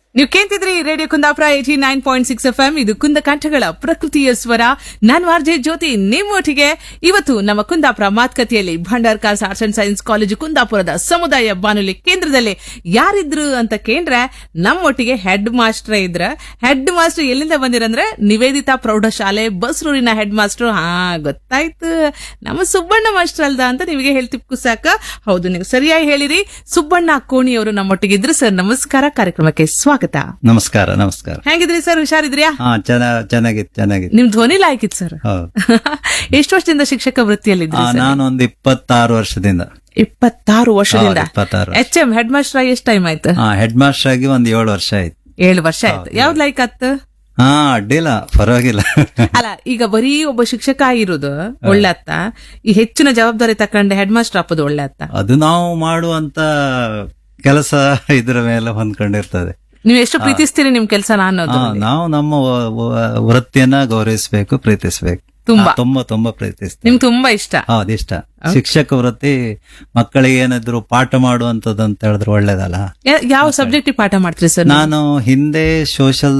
ನೀವು ಕೇಳ್ತಿದ್ರಿ radio Kundapura eighty nine point six F M ಇದು ಕುಂದ ಕಂಠಗಳ ಪ್ರಕೃತಿಯ ಸ್ವರ ನಾನು ಆರ್ಜೆ ಜ್ಯೋತಿ ನಿಮ್ಮೊಟ್ಟಿಗೆ ಇವತ್ತು ನಮ್ಮ ಕುಂದಾಪುರ ಮಾತುಕತೆಯಲ್ಲಿ Bhandarkars arts and science college ಕುಂದಾಪುರದ ಸಮುದಾಯ ಬಾನುಲಿ ಕೇಂದ್ರದಲ್ಲಿ ಯಾರಿದ್ರು ಅಂತ ಕೇಂದ್ರೆ ನಮ್ಮೊಟ್ಟಿಗೆ ಹೆಡ್ ಮಾಸ್ಟರ್ ಇದ್ರ ಹೆಡ್ ಮಾಸ್ಟರ್ ಎಲ್ಲಿಂದ ಬಂದಿರಂದ್ರೆ ನಿವೇದಿತಾ ಪ್ರೌಢಶಾಲೆ ಬಸ್ರೂರಿನ ಹೆಡ್ ಮಾಸ್ಟರ್ ಹಾ ಗೊತ್ತಾಯ್ತು ನಮ್ಮ ಸುಬ್ಬಣ್ಣ ಮಾಸ್ಟರ್ ಅಲ್ದ ಅಂತ ನಿಮಗೆ ಹೇಳ್ತಿಪ್ಪು ಸಾಕ ಹೌದು ನೀವು ಸರಿಯಾಗಿ ಹೇಳಿರಿ ಸುಬ್ಬಣ್ಣ ಕೋಣಿ ಅವರು ನಮ್ಮೊಟ್ಟಿಗೆ ಇದ್ರು ಸರ್ ನಮಸ್ಕಾರ ಕಾರ್ಯಕ್ರಮಕ್ಕೆ ಸ್ವಾಗತ ನಮಸ್ಕಾರ ನಮಸ್ಕಾರ ಹೇಗಿದ್ರಿ ಸರ್ ಹುಷಾರಿದ್ರ್ಯಾ ಹಾ ಚೆನ್ನ ಚೆನ್ನಾಗಿತ್ತು ಚೆನ್ನಾಗಿತ್ತು ನಿಮ್ ಧ್ವನಿ ಲಾಯ್ಕಿತ್ತು ಸರ್ ಹೌದು ಎಷ್ಟು ವರ್ಷದಿಂದ ಶಿಕ್ಷಕ ವೃತ್ತಿಯಲ್ಲಿದ್ರಿ ಆ, ಸರ್ ನಾನು ಒಂದು ಇಪ್ಪತ್ತಾರು ವರ್ಷದಿಂದ ಇಪ್ಪತ್ತಾರು ವರ್ಷದಿಂದ ಹೌದು, ಇಪ್ಪತ್ತಾರು ಎಚ್ ಎಂ ಹೆಡ್ ಮಾಸ್ಟರ್ ಎಷ್ಟು ಟೈಮ್ ಆಯ್ತು ಹಾ ಹೆಡ್ ಮಾಸ್ಟರ್ ಆಗಿ ಒಂದ್ ಏಳು ವರ್ಷ ಆಯ್ತು ಏಳು ವರ್ಷ ಆಯ್ತು ಯಾವ್ದು ಲೈಕ್ ಆತ್ ಹಾ ಅಡ್ಡಿಲ್ಲ ಪರವಾಗಿಲ್ಲ ಅಲ್ಲ ಈಗ ಬರೀ ಒಬ್ಬ ಶಿಕ್ಷಕ ಆಗಿರೋದು ಒಳ್ಳೆ ಅತ್ತ ಈ ಹೆಚ್ಚಿನ ಜವಾಬ್ದಾರಿ ತಕೊಂಡೆ ಹೆಡ್ ಮಾಸ್ಟರ್ ಹಾಕೋದು ಒಳ್ಳೆ ಅತ್ತ ಅದು ನಾವು ಮಾಡುವಂತ ಕೆಲಸ ಇದ್ರ ಮೇಲೆ ಹೊಂದ್ಕೊಂಡಿರ್ತದೆ ನೀವು ಎಷ್ಟು ಪ್ರೀತಿಸ್ತೀರಿ ನಿಮ್ ಕೆಲಸ ಅನ್ನೋದು ಹಾ ನಾವು ನಮ್ಮ ವ- ವ- ವೃತ್ತಿಯನ್ನ ಗೌರವಿಸಬೇಕು ಪ್ರೀತಿಸ್ಬೇಕು ತುಂಬಾ. ಹಾ, ತುಂಬಾ ತುಂಬಾ ಪ್ರೀತಿಸ್ತೀವಿ ನಿಮ್ಗೆ ತುಂಬಾ ಇಷ್ಟ ಹೌದು ಇಷ್ಟ ಶಿಕ್ಷಕ ವೃತ್ತಿ ಮಕ್ಕಳಿಗೆ ಏನಾದ್ರು ಪಾಠ ಮಾಡುವಂತದ್ದು ಅಂತ ಹೇಳಿದ್ರೆ ಒಳ್ಳೇದಲ್ಲ ಯಾ- ಯಾವ ಸಬ್ಜೆಕ್ಟ್ ಪಾಠ ಮಾಡ್ತೀರಿ ಸರ್ ನಾನು ಹಿಂದೆ ಸೋಷಲ್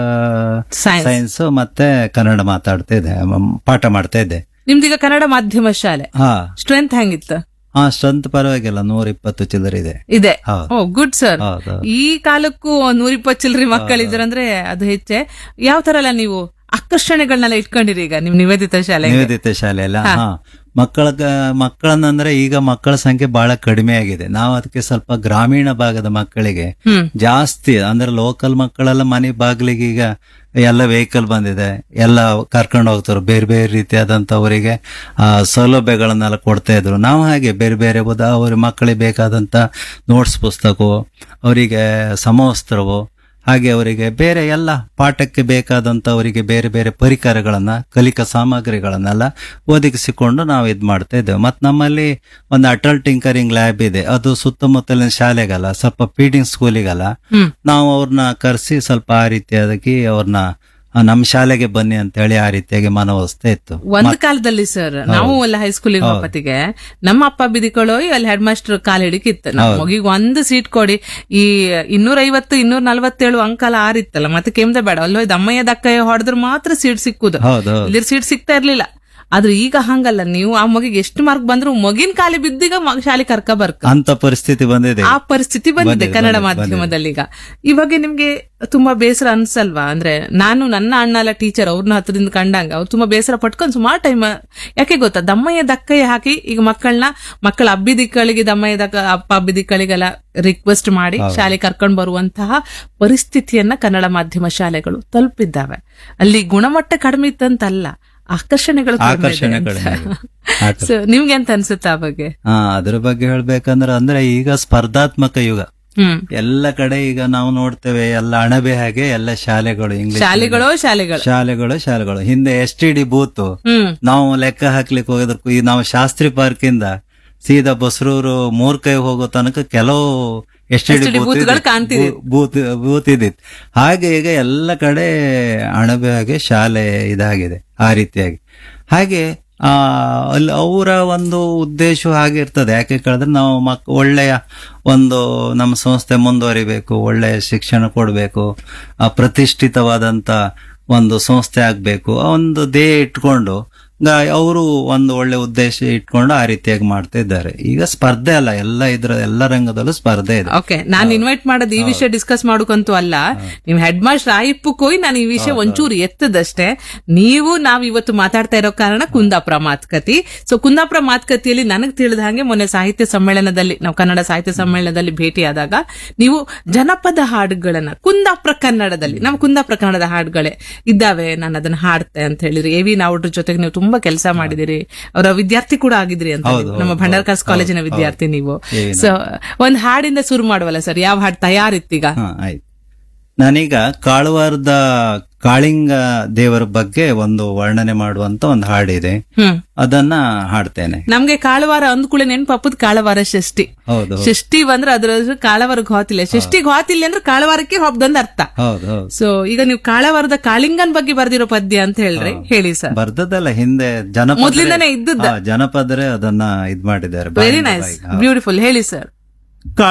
Science. ಸೈನ್ಸ್ ಮತ್ತೆ ಕನ್ನಡ ಮಾತಾಡ್ತಾ ಇದ್ದೆ ಮ್, ಪಾಠ ಮಾಡ್ತಾ ಇದ್ದೆ ನಿಮ್ದೀಗ ಕನ್ನಡ ಮಾಧ್ಯಮ ಶಾಲೆ ಹಾ ಸ್ಟ್ರೆಂತ್ ಹೆಂಗಿತ್ತು ಹಾ ಸ್ಟ್ರೆಂತ್ ಪರವಾಗಿಲ್ಲ ನೂರ ಇಪ್ಪತ್ತು ಚಿಲ್ಲರ್ ಇದೆ ಇದೆ ಹೌದು. ಓ ಗುಡ್ ಸರ್ ಹೌದು ಈ ಕಾಲಕ್ಕೂ ನೂರಿಪ್ಪತ್ತು ಚಿಲ್ಲರಿ ಮಕ್ಕಳಿದ್ರಂದ್ರೆ ಅದು ಹೆಚ್ಚೆ ಯಾವ ತರ ಎಲ್ಲ ನೀವು ಆಕರ್ಷಣೆಗಳನ್ನೆಲ್ಲ ಇಟ್ಕೊಂಡಿರಿ ಈಗ ನಿಮ್ ನಿವೇದಿತ ಶಾಲೆಗೆ ನಿವೇದಿತ ಶಾಲೆಯಲ್ಲ ಹಾ ಮಕ್ಕಳ ಮಕ್ಕಳನ್ನಂದ್ರೆ ಈಗ ಮಕ್ಕಳ ಸಂಖ್ಯೆ ಬಹಳ ಕಡಿಮೆ ಆಗಿದೆ ನಾವು ಅದಕ್ಕೆ ಸ್ವಲ್ಪ ಗ್ರಾಮೀಣ ಭಾಗದ ಮಕ್ಕಳಿಗೆ ಹ್ಮ್ ಜಾಸ್ತಿ ಅಂದ್ರೆ ಲೋಕಲ್ ಮಕ್ಕಳೆಲ್ಲ ಮನೆ ಬಾಗಿಲಿಗೆ ಈಗ ಎಲ್ಲ ವೆಹಿಕಲ್ ಬಂದಿದೆ ಎಲ್ಲ ಕರ್ಕೊಂಡು ಹೋಗ್ತಾರೆ ಬೇರೆ ಬೇರೆ ರೀತಿಯಾದಂತ ಅವರಿಗೆ ಆ, ಸೌಲಭ್ಯಗಳನ್ನೆಲ್ಲ ಕೊಡ್ತಾ ಇದ್ರು ನಾವು ಹಾಗೆ ಬೇರೆ ಬೇರೆ ಬುಧ ಅವ್ರ ಮಕ್ಕಳಿಗೆ ಬೇಕಾದಂತ ನೋಟ್ಸ್ ಪುಸ್ತಕವು ಅವರಿಗೆ ಸಮವಸ್ತ್ರವು ಹಾಗೆ ಅವರಿಗೆ ಬೇರೆ ಎಲ್ಲ ಪಾಠಕ್ಕೆ ಬೇಕಾದಂತ ಅವರಿಗೆ ಬೇರೆ ಬೇರೆ ಪರಿಕರಗಳನ್ನ ಕಲಿಕಾ ಸಾಮಗ್ರಿಗಳನ್ನೆಲ್ಲ ಒದಗಿಸಿಕೊಂಡು ನಾವು ಇದ್ ಮಾಡ್ತಾ ಇದ್ದೇವೆ ಮತ್ತು ನಮ್ಮಲ್ಲಿ ಒಂದು ಅಟಲ್ ಟಿಂಕರಿಂಗ್ ಲ್ಯಾಬ್ ಇದೆ ಅದು ಸುತ್ತಮುತ್ತಲಿನ ಶಾಲೆಗಲ್ಲ ಸ್ವಲ್ಪ ಫೀಡಿಂಗ್ ಸ್ಕೂಲಿಗಲ್ಲ ಹ್ಮ್ ನಾವು ಅವ್ರನ್ನ ಕರೆಸಿ ಸ್ವಲ್ಪ ಆ ರೀತಿಯಾಗಿ ಅವ್ರನ್ನ ಆ, ನಮ್ಮ ಶಾಲೆಗೆ ಬನ್ನಿ ಅಂತ ಹೇಳಿ ಆ ರೀತಿಯಾಗಿ ಮನವೊಲಿಸ್ತಾ ಇತ್ತು ಒಂದ್ ಕಾಲದಲ್ಲಿ ಸರ್ ನಾವು ಎಲ್ಲ ಹೈಸ್ಕೂಲಿಗೆ ಹೋಗತ್ತಿಗೆ ನಮ್ಮ ಅಪ್ಪ ಬಿದಿಕೊಳ್ಳೋ ಅಲ್ಲಿ ಹೆಡ್ ಮಾಸ್ಟರ್ ಕಾಲ್ ಹಿಡಿಕಿತ್ತು ನಮ್ಮ ಮಗಿಗೆ ಒಂದು ಸೀಟ್ ಕೊಡಿ ಈ ಇನ್ನೂರ ಐವತ್ತು ಇನ್ನೂರ ನಲ್ವತ್ತೇಳು ಅಂಕಲ ಆರಿತ್ತಲ್ಲ ಮತ್ತೆ ಕೆಮ್ದ ಬೇಡ ಅಲ್ಲೋ ದಮ್ಮಯ್ಯ ದಕ್ಕಯ್ಯ ಹೊಡೆದ್ರೆ ಮಾತ್ರ ಸೀಟ್ ಸಿಕ್ಕುದು ಹೌದು ಹೌದು ಇಲ್ಲಿ ಸೀಟ್ ಸಿಗ್ತಾ ಇರ್ಲಿಲ್ಲ ಆದ್ರೆ ಈಗ ಹಂಗಲ್ಲ ನೀವು ಆ ಮಗಿಗೆ ಎಷ್ಟು ಮಾರ್ಕ್ ಬಂದ್ರು ಮಗಿನ ಕಾಲಿ ಬಿದ್ದೀಗ ಮಗ ಶಾಲೆ ಕರ್ಕ ಬರ್ಕ ಅಂತ ಪರಿಸ್ಥಿತಿ ಬಂದಿದೆ ಆ ಪರಿಸ್ಥಿತಿ ಬಂದಿದೆ ಬಂದಿದೆ, ಕನ್ನಡ ಬಂದಿದೆ, ಮಾಧ್ಯಮದಲ್ಲಿ ಈಗ ಇವಾಗ ನಿಮ್ಗೆ ತುಂಬಾ ಬೇಸರ ಅನ್ಸಲ್ವಾ ಅಂದ್ರೆ ನಾನು ನನ್ನ ಅಣ್ಣ ಎಲ್ಲ ಟೀಚರ್ ಅವ್ರನ್ನ ಹತ್ರದಿಂದ ಕಂಡಂಗ ಅವ್ರು ತುಂಬಾ ಬೇಸರ ಪಟ್ಕೊಂಡು ಸುಮಾರು ಟೈಮ್ ಯಾಕೆ ಗೊತ್ತಾ ದಮ್ಮಯ್ಯ ದಕ್ಕಯ್ಯ ಹಾಕಿ ಈಗ ಮಕ್ಕಳನ್ನ ಮಕ್ಕಳ ಅಬ್ಬಿದಿಕ್ಕಳಿಗೆ ದಮ್ಮಯ್ಯ ದಕ್ಕ ಅಪ್ಪ ಅಬ್ಬಿದಿಕ್ಕಳಿಗೆಲ್ಲ ರಿಕ್ವೆಸ್ಟ್ ಮಾಡಿ ಶಾಲೆ ಕರ್ಕೊಂಡು ಬರುವಂತಹ ಪರಿಸ್ಥಿತಿಯನ್ನ ಕನ್ನಡ ಮಾಧ್ಯಮ ಶಾಲೆಗಳು ತಲುಪಿದ್ದಾವೆ ಅಲ್ಲಿ ಗುಣಮಟ್ಟ ಕಡಿಮೆ ಇತ್ತಂತಲ್ಲ ಆಕರ್ಷಣೆಗಳು ಕಡಿಮೆ ಇದೆ ಆಕರ್ಷಣೆ ಅಂತ. ಕಡಿಮೆ ಇದೆ. So, ನಿಮ್ಗೆ ಎಂತ ಅನ್ಸುತ್ತೆ ಆ ಬಗ್ಗೆ ಹಾ ಅದ್ರ ಬಗ್ಗೆ ಹೇಳ್ಬೇಕಂದ್ರೆ ಅಂದ್ರೆ ಈಗ ಸ್ಪರ್ಧಾತ್ಮಕ ಯುಗ ಹ್ಮ್ ಎಲ್ಲ ಕಡೆ ಈಗ ನಾವು ನೋಡ್ತೇವೆ ಎಲ್ಲ ಅಣಬೆ ಹಾಗೆ ಎಲ್ಲ ಶಾಲೆಗಳು ಇಂಗ್ಲಿಷ್ ಶಾಲೆಗಳೋ ಶಾಲೆಗಳು ಶಾಲೆಗಳು ಶಾಲೆಗಳು ಹಿಂದೆ S T D booth hmm ನಾವು ಲೆಕ್ಕ ಹಾಕ್ಲಿಕ್ಕೆ ಹೋಗೋದಕ್ಕೂ ಈ ನಾವು ಶಾಸ್ತ್ರಿ ಪಾರ್ಕ್ ಇಂದ ಸೀದಾ ಬಸ್ರೂರು ಮೂರ್ಕೈ ಹೋಗೋ ತನಕ ಕೆಲವು ಎಸ್ ಟಿ STD ಬೂತ್ಗಳು ಕಾಣ್ತಿದೆ. ಬೂತ್ ಬೂತ್ ಇದ್ದಿತ್ತು ಹಾಗೆ ಈಗ ಎಲ್ಲ ಕಡೆ ಅಣಬೆ ಹಾಗೆ ಶಾಲೆ ಇದಾಗಿದೆ ಆ ರೀತಿಯಾಗಿ ಹಾಗೆ ಆ ಅಲ್ಲಿ ಅವರ ಒಂದು ಉದ್ದೇಶ ಹಾಗೆ ಇರ್ತದೆ ಯಾಕೆ ಕೇಳಿದ್ರೆ ನಾವು ಮಕ್ ಒಳ್ಳೆಯ ಒಂದು ನಮ್ಮ ಸಂಸ್ಥೆ ಮುಂದುವರಿಬೇಕು ಒಳ್ಳೆಯ ಶಿಕ್ಷಣ ಕೊಡಬೇಕು ಆ ಪ್ರತಿಷ್ಠಿತವಾದಂತ ಒಂದು ಸಂಸ್ಥೆ ಆಗ್ಬೇಕು ಆ ಒಂದು ಧ್ಯೇಯ ಇಟ್ಕೊಂಡು ಅವರು ಒಂದು ಒಳ್ಳೆ ಉದ್ದೇಶ ಇಟ್ಕೊಂಡು ಆ ರೀತಿಯಾಗಿ ಮಾಡ್ತಾ ಇದ್ದಾರೆ ಈಗ ಸ್ಪರ್ಧೆ ಅಲ್ಲ ಎಲ್ಲ ಇದ್ರ ಎಲ್ಲ ರಂಗದಲ್ಲೂ ಸ್ಪರ್ಧೆ ಇದೆ ಓಕೆ ನಾನು ಇನ್ವೈಟ್ ಮಾಡೋದು ಈ ವಿಷಯ ಡಿಸ್ಕಸ್ ಮಾಡೋಕಂತೂ ಅಲ್ಲ ನಿಮ್ ಹೆಡ್ ಮಾಸ್ಟರ್ ಆಯಿಪ್ಪಕ್ಕೆ ಹೋಗಿ ನಾನು ಈ ವಿಷಯ ಒಂಚೂರು ಎತ್ತದಷ್ಟೇ ನೀವು ನಾವ್ ಇವತ್ತು ಮಾತಾಡ್ತಾ ಇರೋ ಕಾರಣ ಕುಂದಾಪುರ ಮಾತುಕತೆ ಸೊ ಕುಂದಾಪುರ ಮಾತುಕತೆಯಲ್ಲಿ ನನಗೆ ತಿಳಿದ ಹಾಗೆ ಮೊನ್ನೆ ಸಾಹಿತ್ಯ ಸಮ್ಮೇಳನದಲ್ಲಿ ನಾವು ಕನ್ನಡ ಸಾಹಿತ್ಯ ಸಮ್ಮೇಳನದಲ್ಲಿ ಭೇಟಿಯಾದಾಗ ನೀವು ಜನಪದ ಹಾಡುಗಳನ್ನ ಕುಂದಾಪುರ ಕನ್ನಡದಲ್ಲಿ ನಮ್ಮ ಕುಂದಾಪುರ ಕನ್ನಡದ ಹಾಡುಗಳೇ ಇದ್ದಾವೆ ನಾನು ಅದನ್ನ ಹಾಡ್ತೆ ಅಂತ ಹೇಳಿದ್ರಿ ಎ ವಿ ನಾವುಡ್ರ ಜೊತೆಗೆ ನೀವು ತುಂಬಾ ಕೆಲಸ ಮಾಡಿದಿರಿ ಅವರ ವಿದ್ಯಾರ್ಥಿ ಕೂಡ ಆಗಿದ್ರಿ ಅಂತ ಹೌದು, ನೀವು. ನಮ್ಮ ಹೌದು, ಭಂಡಾರ್ಕಾಸ್ ಹೌದು, ಕಾಲೇಜಿನ ಹೌದು. ವಿದ್ಯಾರ್ಥಿ ನೀವು ಎ ವಿ ಸೊ ಒಂದ್ ಹಾಡಿಂದ ಶುರು ಮಾಡುವಲ್ಲ ಸರ್ ಯಾವ ಹಾಡು ತಯಾರಿತ್ತೀಗ ಹಾ ಆಯ್ತು ನಾನೀಗ ಕಾಳುವಾರದ ಕಾಳಿಂಗ ದೇವರ ಬಗ್ಗೆ ಒಂದು ವರ್ಣನೆ ಮಾಡುವಂತ ಒಂದು ಹಾಡಿದೆ ಹ್ಮ್ ಅದನ್ನ ಹಾಡ್ತೇನೆ ನಮ್ಗೆ ಕಾಳವಾರ ಅಂದ್ಕೂಳೆ ನೆನ್ಪಪ್ಪದ್ ಕಾಳವಾರ ಷಷ್ಠಿ ಹೌದು ಹೌದು ಷಷ್ಠಿ ಬಂದ್ರೆ ಅದ್ರ ಕಾಳವಾರ ಘಾತಿಲ್ಲ ಷಷ್ಠಿ ಘಾತಿಲ್ಲ ಅಂದ್ರೆ ಕಾಳವಾರಕ್ಕೆ ಹಬ್ಬದಂದ ಅರ್ಥ ಹೌದು ಹೌದು ಸೊ ಈಗ ನೀವು ಕಾಳವಾರದ ಕಾಳಿಂಗನ್ ಬಗ್ಗೆ ಬರ್ದಿರೋ ಪದ್ಯ ಅಂತ ಹೇಳ್ರಿ ಹೇಳಿ ಸರ್ ಬರ್ದದ್ದಲ್ಲ ಹಿಂದೆ ಜನಪದ ಮೊದ್ಲಿಂದಾನೇ ಇದ್ದದ್ದ? ಜನಪದರೇ ಅದನ್ನ ಇದ್ ಮಾಡಿದ್ದಾರೆ ವೆರಿ ಬಾಯಿಂದ ನೈಸ್ ಬಾಯಿಗೆ. ಹೌದು. ಬ್ಯೂಟಿಫುಲ್ ಹೇಳಿ ಸರ್